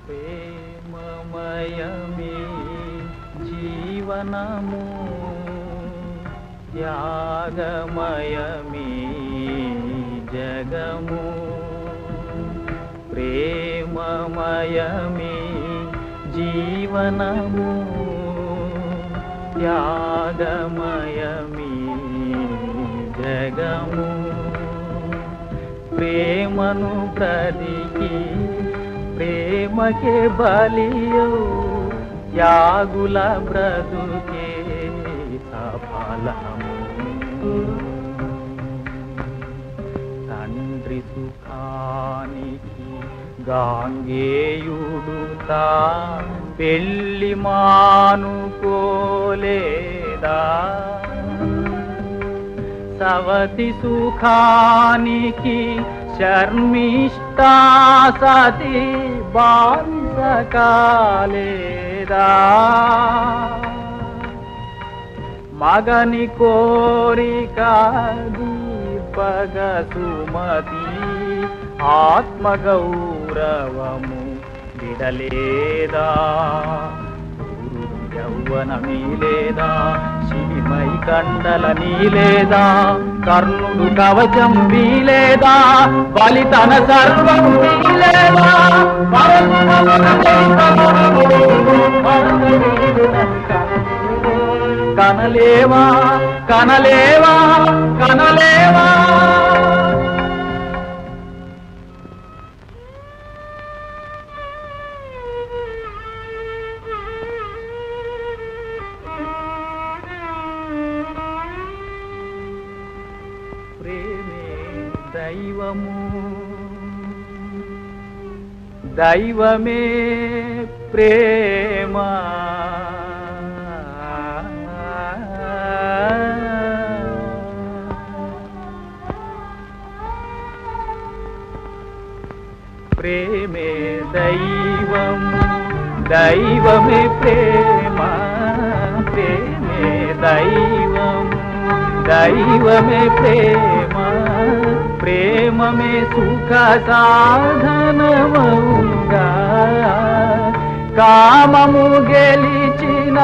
ప్రేమమయమే జీవనము త్యాగమయమే జగము ప్రేమమయమే జీవనము త్యాగమయమే జగము ప్రేమను బ్రతికి ప్రేమకే బలియో త్యాగుల బ్రతుకే సఫలము తండ్రి సుఖానికి గాంగేయుడుతా పెళ్ళి మానుకోలేదా సవతి సుఖానికి శర్మిష్టా సతి బాంసకాలేదా మగని కోరిక దీపగ సుమతి ఆత్మగౌరవము విడలేదా యౌవనమీ లేదా శివిమై కండల నీలేదా కర్ణుడు కవచం వీలేదా బలితన సర్వం వీలేదా కనలేవా కనలేవా కనలేవా ప్రేమే దైవము దైవమే ప్రేమ ప్రేమే దైవం దైవమే ప్రేమ ప్రేమే దైవం దైవమే ప్రేమ ప్రేమమే సుఖ సాధనమౌగా కామము గెలిచిన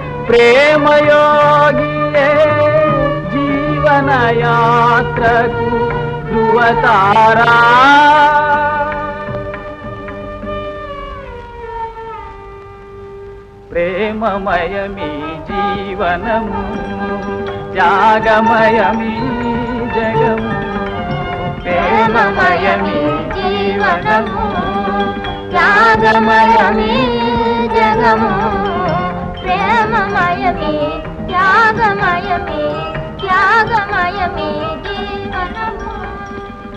ప్రేమయోగియే జీవన యాత్రకు ధృవతారా ప్రేమమయమీ జీవనము త్యాగమయమీ జగము ప్రేమమయమీ జీవనము త్యాగమయమీ జగము